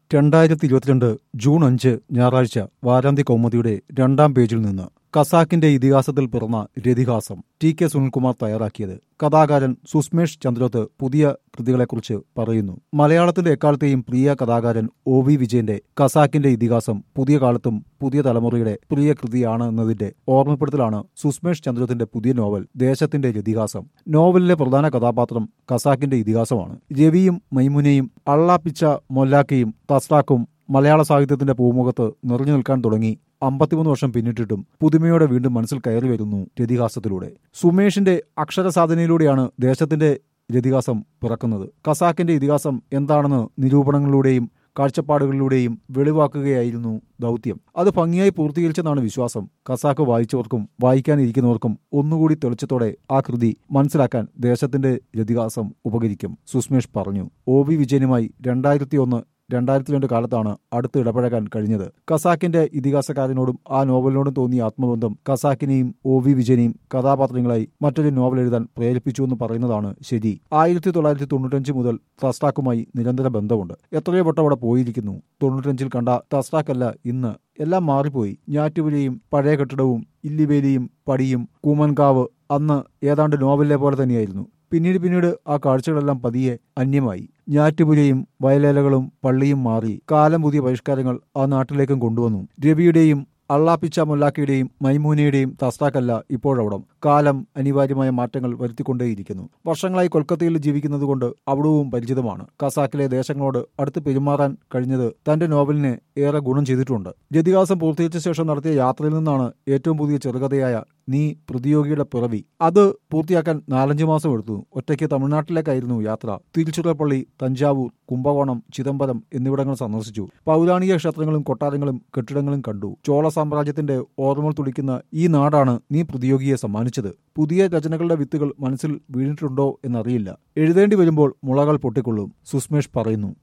രണ്ടായിരത്തി ഇരുപത്തിരണ്ട് ജൂൺ അഞ്ച് ഞായറാഴ്ച വാരാന്ത്യ കൗമുദിയുടെ രണ്ടാം പേജിൽ നിന്ന് കസാക്കിന്റെ ഇതിഹാസത്തിൽ പിറന്ന രതിഹാസം ടി കെ സുനിൽകുമാർ തയ്യാറാക്കിയത് കഥാകാരൻ സുസ്മേഷ് ചന്ദ്രോത്ത് പുതിയ കൃതികളെക്കുറിച്ച് പറയുന്നു മലയാളത്തിന്റെ എക്കാലത്തെയും പ്രിയ കഥാകാരൻ ഒ വി വിജയന്റെ കസാക്കിന്റെ ഇതിഹാസം പുതിയ കാലത്തും പുതിയ തലമുറയുടെ പ്രിയ കൃതിയാണ് എന്നതിന്റെ ഓർമ്മപ്പെടുത്തലാണ് സുസ്മേഷ് ചന്ദ്രത്തിന്റെ പുതിയ നോവൽ ദേശത്തിന്റെ രതിഹാസം നോവലിലെ പ്രധാന കഥാപാത്രം കസാക്കിന്റെ ഇതിഹാസമാണ് രവിയും മൈമുനയും അള്ളാപ്പിച്ച മൊല്ലാക്കയും തസ്താക്കും മലയാള സാഹിത്യത്തിന്റെ പൂമുഖത്ത് നിറഞ്ഞു നിൽക്കാൻ തുടങ്ങി അമ്പത്തിമൂന്ന് വർഷം പിന്നിട്ടിട്ടും പുതുമയോടെ വീണ്ടും മനസ്സിൽ കയറി വരുന്നു രതിഹാസത്തിലൂടെ സുമേഷിന്റെ അക്ഷരസാധനയിലൂടെയാണ് ദേശത്തിന്റെ രതിഹാസം പിറക്കുന്നത് കസാക്കിന്റെ ഇതിഹാസം എന്താണെന്ന് നിരൂപണങ്ങളിലൂടെയും കാഴ്ചപ്പാടുകളിലൂടെയും വെളിവാക്കുകയായിരുന്നു ദൗത്യം അത് ഭംഗിയായി പൂർത്തീകരിച്ചെന്നാണ് വിശ്വാസം കസാക്ക് വായിച്ചവർക്കും വായിക്കാനിരിക്കുന്നവർക്കും ഒന്നുകൂടി തെളിച്ചത്തോടെ ആ കൃതി മനസ്സിലാക്കാൻ ദേശത്തിന്റെ രതിഹാസം ഉപകരിക്കും സുസ്മേഷ് പറഞ്ഞു ഒ വി വിജയനുമായി രണ്ടായിരത്തി ഒന്ന് രണ്ടായിരത്തി രണ്ട് കാലത്താണ് അടുത്ത് ഇടപഴകാൻ കഴിഞ്ഞത് കസാക്കിന്റെ ഇതിഹാസകാരനോടും ആ നോവലിനോടും തോന്നിയ ആത്മബന്ധം കസാക്കിനെയും ഒ വി വിജയനെയും കഥാപാത്രങ്ങളായി മറ്റൊരു നോവൽ എഴുതാൻ പ്രേരിപ്പിച്ചുവെന്ന് പറയുന്നതാണ് ശരി ആയിരത്തി തൊള്ളായിരത്തി തൊണ്ണൂറ്റഞ്ച് മുതൽ തസ്താക്കുമായി നിരന്തര ബന്ധമുണ്ട് എത്രയോ വട്ടം അവിടെ പോയിരിക്കുന്നു തൊണ്ണൂറ്റഞ്ചിൽ കണ്ട തസ്താക്കല്ല ഇന്ന് എല്ലാം മാറിപ്പോയി ഞാറ്റുപുരയും പഴയ കെട്ടിടവും ഇല്ലിവേലിയും പടിയും കൂമൻകാവ് അന്ന് ഏതാണ്ട് നോവലിലെ പോലെ തന്നെയായിരുന്നു പിന്നീട് പിന്നീട് ആ കാഴ്ചകളെല്ലാം പതിയെ അന്യമായി ഞാറ്റുപുരയും വയലേലകളും പള്ളിയും മാറി കാലം പുതിയ പരിഷ്കാരങ്ങൾ ആ നാട്ടിലേക്കും കൊണ്ടുവന്നു രവിയുടെയും അള്ളാപ്പിച്ച മുല്ലാക്കയുടെയും മൈമൂനയുടെയും തസ്താക്കല്ല ഇപ്പോഴവിടം കാലം അനിവാര്യമായ മാറ്റങ്ങൾ വരുത്തിക്കൊണ്ടേയിരിക്കുന്നു വർഷങ്ങളായി കൊൽക്കത്തയിൽ ജീവിക്കുന്നതുകൊണ്ട് അവിടവും പരിചിതമാണ് കസാക്കിലെ ദേശങ്ങളോട് അടുത്ത് പെരുമാറാൻ കഴിഞ്ഞത് തന്റെ നോവലിനെ ഏറെ ഗുണം ചെയ്തിട്ടുണ്ട് രതിഹാസം പൂർത്തീകരിച്ച ശേഷം നടത്തിയ യാത്രയിൽ നിന്നാണ് ഏറ്റവും പുതിയ ചെറുകഥയായ നീ പ്രതിയോഗിയുടെ പിറവി അത് പൂർത്തിയാക്കാൻ നാലഞ്ചു മാസം എടുത്തു ഒറ്റയ്ക്ക് തമിഴ്നാട്ടിലേക്കായിരുന്നു യാത്ര തിരുച്ചിറപ്പള്ളി തഞ്ചാവൂർ കുംഭകോണം ചിദംബരം എന്നിവിടങ്ങൾ സന്ദർശിച്ചു പൗരാണിക ക്ഷേത്രങ്ങളും കൊട്ടാരങ്ങളും കെട്ടിടങ്ങളും കണ്ടു ചോള സാമ്രാജ്യത്തിന്റെ ഓർമ്മകൾ തുടിക്കുന്ന ഈ നാടാണ് നീ പ്രതിയോഗിയെ സമ്മാനിച്ചത് പുതിയ രചനകളുടെ വിത്തുകൾ മനസ്സിൽ വീണിട്ടുണ്ടോ എന്നറിയില്ല എഴുതേണ്ടി വരുമ്പോൾ മുളകൾ പൊട്ടിക്കൊള്ളും സുസ്മേഷ് പറയുന്നു